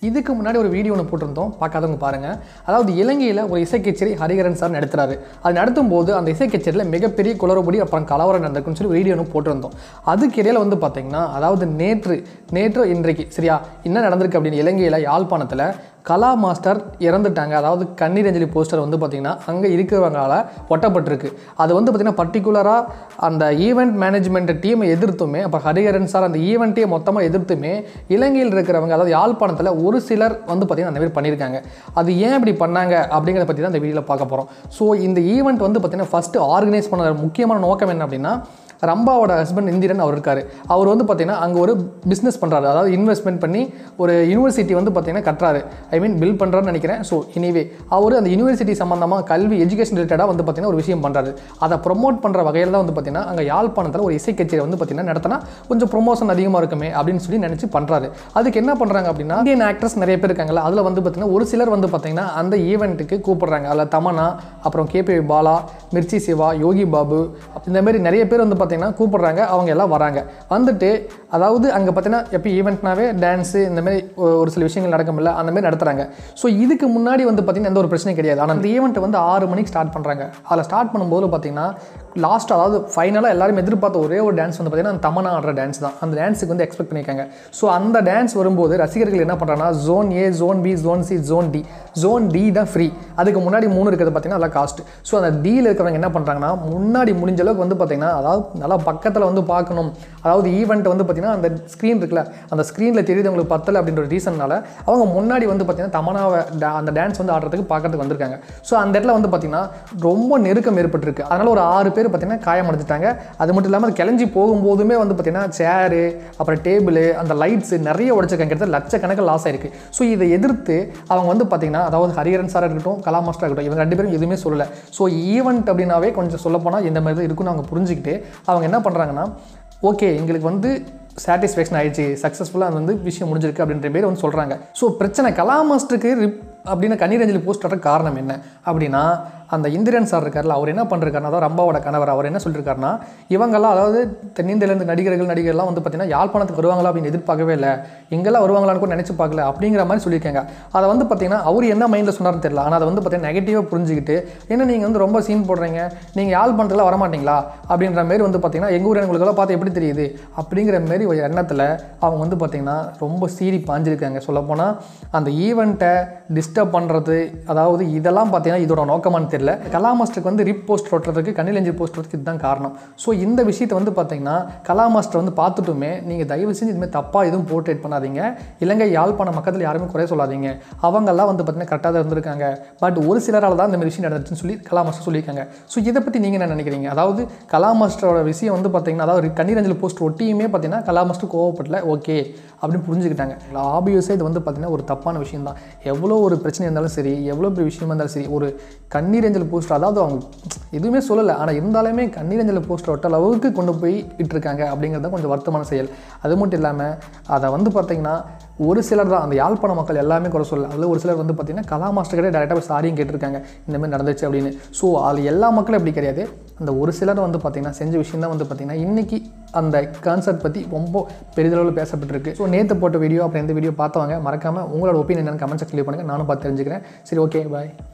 இதுக்கு முன்னாடி ஒரு வீடியோ ஒன்று போட்டிருந்தோம் பார்க்காதவங்க பாருங்கள் அதாவது இலங்கையில் ஒரு இசை கச்சேரி ஹரிகரன் சார் நடத்துறாரு அது நடத்தும் போது அந்த இசை கச்சேரியில் மிகப்பெரிய குளறுபடி அப்புறம் கலவரம் நடந்திருக்குன்னு சொல்லி வீடியோ ஒன்று போட்டிருந்தோம் அதுக்கு இடையில வந்து பார்த்தீங்கன்னா அதாவது நேற்று நேற்று இன்றைக்கு சரியா என்ன நடந்திருக்கு அப்படின்னு இலங்கையில் யாழ்ப்பாணத்தில் கலா மாஸ்டர் இறந்துட்டாங்க அதாவது கண்ணீர் அஞ்சலி போஸ்டர் வந்து பார்த்திங்கன்னா அங்கே இருக்கிறவங்களால ஒட்டப்பட்டிருக்கு அது வந்து பார்த்திங்கன்னா பர்டிகுலராக அந்த ஈவெண்ட் மேனேஜ்மெண்ட் டீமை எதிர்த்துமே அப்போ ஹரிஹரன் சார் அந்த ஈவெண்ட்டையே மொத்தமாக எதிர்த்துமே இலங்கையில் இருக்கிறவங்க அதாவது யாழ்ப்பாணத்தில் ஒரு சிலர் வந்து பார்த்திங்கன்னா அந்த மாதிரி பண்ணியிருக்காங்க அது ஏன் இப்படி பண்ணாங்க அப்படிங்கிறத பற்றி தான் இந்த வீடியோவில் பார்க்க போகிறோம் ஸோ இந்த ஈவெண்ட் வந்து பார்த்திங்கன்னா ஃபஸ்ட்டு ஆர்கனைஸ் பண்ண முக்கியமான நோக்கம் என்ன அப்படின்னா ரம்பாவோட ஹஸ்பண்ட் இந்திரன் அவர் இருக்கார் அவர் வந்து பார்த்தீங்கன்னா அங்கே ஒரு பிஸ்னஸ் பண்ணுறாரு அதாவது இன்வெஸ்ட்மெண்ட் பண்ணி ஒரு யூனிவர்சிட்டி வந்து பார்த்தீங்கன்னா கட்டுறாரு ஐ மீன் பில் பண்ணுறாருன்னு நினைக்கிறேன் ஸோ எனிவே அவர் அந்த யூனிவர்சிட்டி சம்மந்தமாக கல்வி எஜுகேஷன் ரிலேட்டடாக வந்து பார்த்தீங்கன்னா ஒரு விஷயம் பண்ணுறாரு அதை ப்ரொமோட் பண்ணுற வகையில் தான் வந்து பார்த்தீங்கன்னா அங்கே யாழ்ப்பாணத்தில் ஒரு இசை கச்சேரி வந்து பார்த்தீங்கன்னா நடத்தினா கொஞ்சம் ப்ரொமோஷன் அதிகமாக இருக்குமே அப்படின்னு சொல்லி நினச்சி பண்ணுறாரு அதுக்கு என்ன பண்ணுறாங்க அப்படின்னா இந்தியன் ஆக்டர்ஸ் நிறைய பேர் இருக்காங்கல்ல அதில் வந்து பார்த்தீங்கன்னா ஒரு சிலர் வந்து பார்த்தீங்கன்னா அந்த ஈவெண்ட்டுக்கு கூப்பிடுறாங்க அதில் தமனா அப்புறம் கேபி பாலா மிர்ச்சி சிவா யோகி பாபு இந்த மாதிரி நிறைய பேர் வந்து பார்த்தீங்கன்னா கூப்பிடுறாங்க அவங்க எல்லாம் வராங்க வந்துட்டு அதாவது அங்கே பார்த்தீங்கன்னா எப்போ ஈவெண்ட்னாவே டான்ஸு இந்த மாதிரி ஒ- ஒரு சில விஷயங்கள் நடக்கும்ல அந்த மாதிரி நடத்துகிறாங்க ஸோ இதுக்கு முன்னாடி வந்து பார்த்தீங்கன்னா எந்த ஒரு பிரச்சனையும் கிடையாது ஆனால் இந்த ஈவெண்ட் வந்து ஆறு மணிக்கு ஸ்டார்ட் பண்ணுறாங்க அதில் ஸ்டார்ட் பண்ணும்போது பார்த்தீங்கன்னா லாஸ்ட் அதாவது ஃபைனலாக எல்லாரும் எதிர்பார்த்த ஒரே ஒரு டான்ஸ் வந்து பார்த்தீங்கன்னா அந்த தமனா ஆடுற டான்ஸ் தான் அந்த டான்ஸுக்கு வந்து எக்ஸ்பெக்ட் பண்ணியிருக்காங்க ஸோ அந்த டான்ஸ் வரும்போது ரசிகர்கள் என்ன பண்ணுறாங்கன்னா zone A zone B zone C zone D zone D தான் ஃப்ரீ அதுக்கு முன்னாடி மூணு இருக்கிறது பார்த்தீங்கன்னா அதெல்லாம் காஸ்ட் ஸோ அந்த டியில் இருக்கிறவங்க என்ன பண்ணுறாங்கன்னா முன்னாடி முடிஞ்ச அளவுக்கு வந்து பார்த்தீங்கன்னா அதாவது நல்லா பக்கத்தில் வந்து பார்க்கணும் அதாவது ஈவெண்ட் வந்து பார்த்தீங்கன்னா அந்த ஸ்க்ரீன் இருக்குல்ல அந்த ஸ்க்ரீனில் தெரியுது உங்களுக்கு பத்தலை அப்படின்ற ஒரு ரீசன்னால அவங்க முன்னாடி வந்து பார்த்தீங்கன்னா தமனாவை da- அந்த டான்ஸ் வந்து ஆடுறதுக்கு பார்க்கறதுக்கு வந்திருக்காங்க ஸோ அந்த இடத்துல வந்து பார்த்தீங்கன்னா ரொம்ப நெருக்கம் ஏற்பட்டிருக்கு அதனால் ஒரு ஆறு பேர் பார்த்தீங்கன்னா காயமடைஞ்சிட்டாங்க அது மட்டும் இல்லாமல் அது கிளஞ்சி போகும்போதுமே வந்து பார்த்தீங்கன்னா சேரு அப்புறம் டேபிள் அந்த லைட்ஸ் நிறைய உடைச்சிருக்காங்க கிட்டத்தட்ட லட்சக்கணக்கில் லாஸ் ஆயிருக்கு ஸோ இதை எதிர்த்து அவங்க வந்து பார்த்தீங்கன்னா அதாவது ஹரிஹரன் சார் இருக்கட்டும் கலா மாஸ்டர் இருக்கட்டும் இவங்க ரெண்டு பேரும் எதுவுமே சொல்லலை ஸோ ஈவெண்ட் அப்படின்னாவே கொஞ்சம் சொல்லப்போனால் இந்த மாதிரி தான் இருக்குன்னு அவங்க புரிஞ்சுக்கிட்டு அவங்க என்ன பண்ணுறாங்கன்னா ஓகே எங்களுக்கு வந்து சாட்டிஸ்ஃபேக்ஷன் ஆயிடுச்சு சக்ஸஸ்ஃபுல்லாக அது வந்து விஷயம் முடிஞ்சிருக்கு அப்படின்ற பேர் வந்து சொல்கிறாங்க ஸோ பிரச்சனை கலா மாஸ்டருக்கு ரிப் அப்படின்னு கண்ணீர் அஞ்சலி போஸ்ட் வர காரணம் என்ன அப்படின்னா அந்த இந்திரன் சார் இருக்கார்ல அவர் என்ன பண்ணிருக்காருன்னா அதாவது ரம்பாவோட கணவர் அவர் என்ன சொல்லியிருக்காருன்னா இவங்கெல்லாம் அதாவது தென்னிந்தியிலேருந்து நடிகர்கள் நடிகர்லாம் வந்து பார்த்தீங்கன்னா யாழ்ப்பாணத்துக்கு வருவாங்களா அப்படின்னு எதிர்பார்க்கவே இல்லை எங்கெல்லாம் வருவாங்களான்னு கூட நினச்சி பார்க்கல அப்படிங்கிற மாதிரி சொல்லியிருக்காங்க அதை வந்து பார்த்தீங்கன்னா அவர் என்ன மைண்டில் சொன்னார்னு தெரியல ஆனால் அதை வந்து பார்த்தீங்கன்னா நெகட்டிவாக புரிஞ்சுக்கிட்டு என்ன நீங்கள் வந்து ரொம்ப சீன் போடுறீங்க நீங்கள் யாழ்ப்பாணத்துக்குலாம் வரமாட்டீங்களா அப்படின்ற மாதிரி வந்து பார்த்தீங்கன்னா எங்கள் ஊர் எங்களுக்கெல்லாம் பார்த்து எப்படி தெரியுது அப்படிங்கிற மாதிரி ஒரு எண்ணத்தில் அவங்க வந்து பார்த்தீங்கன்னா ரொம்ப சீறி பாஞ்சிருக்காங்க சொல்லப்போனால் அந்த ஈவெண்ட்டை டிஸ்டர்ப் பண்ணுறது அதாவது இதெல்லாம் பார்த்தீங்கன்னா இதோட நோக்கமானு தெரியல கலா மாஸ்டருக்கு வந்து ரிப் போஸ்ட் ஓட்டுறதுக்கு கண்ணிலஞ்சி போஸ்ட் ஓட்டுறதுக்கு இதுதான் காரணம் ஸோ இந்த விஷயத்தை வந்து பார்த்தீங்கன்னா கலா மாஸ்டர் வந்து பார்த்துட்டுமே நீங்கள் தயவு செஞ்சு இதுமாதிரி தப்பாக எதுவும் போர்ட்ரேட் பண்ணாதீங்க இலங்கை யாழ்ப்பாண மக்கத்தில் யாருமே குறை சொல்லாதீங்க அவங்கெல்லாம் வந்து பார்த்தீங்கன்னா கரெக்டாக தான் இருந்திருக்காங்க பட் ஒரு சிலரால் தான் இந்த மாதிரி விஷயம் நடந்துச்சுன்னு சொல்லி கலா மாஸ்டர் சொல்லியிருக்காங்க ஸோ இதை பற்றி நீங்கள் என்ன நினைக்கிறீங்க அதாவது கலா மாஸ்டரோட விஷயம் வந்து பார்த்தீங்கன்னா அதாவது கண்ணீரஞ்சல் போஸ்ட் ஒட்டியுமே பார்த்தீங்கன்னா கலா மாஸ்டர் கோவப்படல ஓகே அப்படின்னு புரிஞ்சுக்கிட்டாங்க ஆபியஸாக இது வந்து பார்த்தீங்கன்னா ஒரு தப்பான விஷயம் தான் எவ்வளோ ஒரு பிரச்சனை இருந்தாலும் சரி எவ்வளோ பெரிய விஷயமா இருந்தாலும் சரி ஒரு கண்ணீரஞ்சல் போஸ்டர் அதாவது அவங்க எதுவுமே சொல்லலை ஆனால் இருந்தாலுமே கண்ணீரஞ்சல் போஸ்டர் ஒட்ட அளவுக்கு கொண்டு போய் இட்டிருக்காங்க அப்படிங்கிறது தான் கொஞ்சம் வருத்தமான செயல் அது மட்டும் இல்லாமல் அதை வந்து பார்த்தீங்கன்னா ஒரு சிலர் தான் அந்த யாழ்ப்பாண மக்கள் எல்லாமே குறை சொல்லல அதில் ஒரு சிலர் வந்து பார்த்தீங்கன்னா கலா மாஸ்டர் கிட்டே டேரெக்டாக போய் சாரியும் கேட்டிருக்காங்க இந்த மாதிரி நடந்துச்சு அப்படின்னு ஸோ அது எல்லா மக்களும் அப்படி கிடையாது அந்த ஒரு சிலர் வந்து பார்த்தீங்கன்னா செஞ்ச விஷயம் தான் வந்து பார்த்தீங்கன்னா இன்றைக்கி அந்த கான்செப்ட் பற்றி ரொம்ப பெரிதளவில் பேசப்பட்டிருக்கு ஸோ நேற்று போட்ட வீடியோ அப்புறம் எந்த வீடியோ பார்த்தவங்க மறக்காமல் உங்களோட ஒப்பீனியன் என்னன்னு கமெண்ட் செக்ஷன் பண்ணுங்கள் நானும் பார்த்து தெரிஞ்சுக்கிறேன் சரி ஓகே பாய்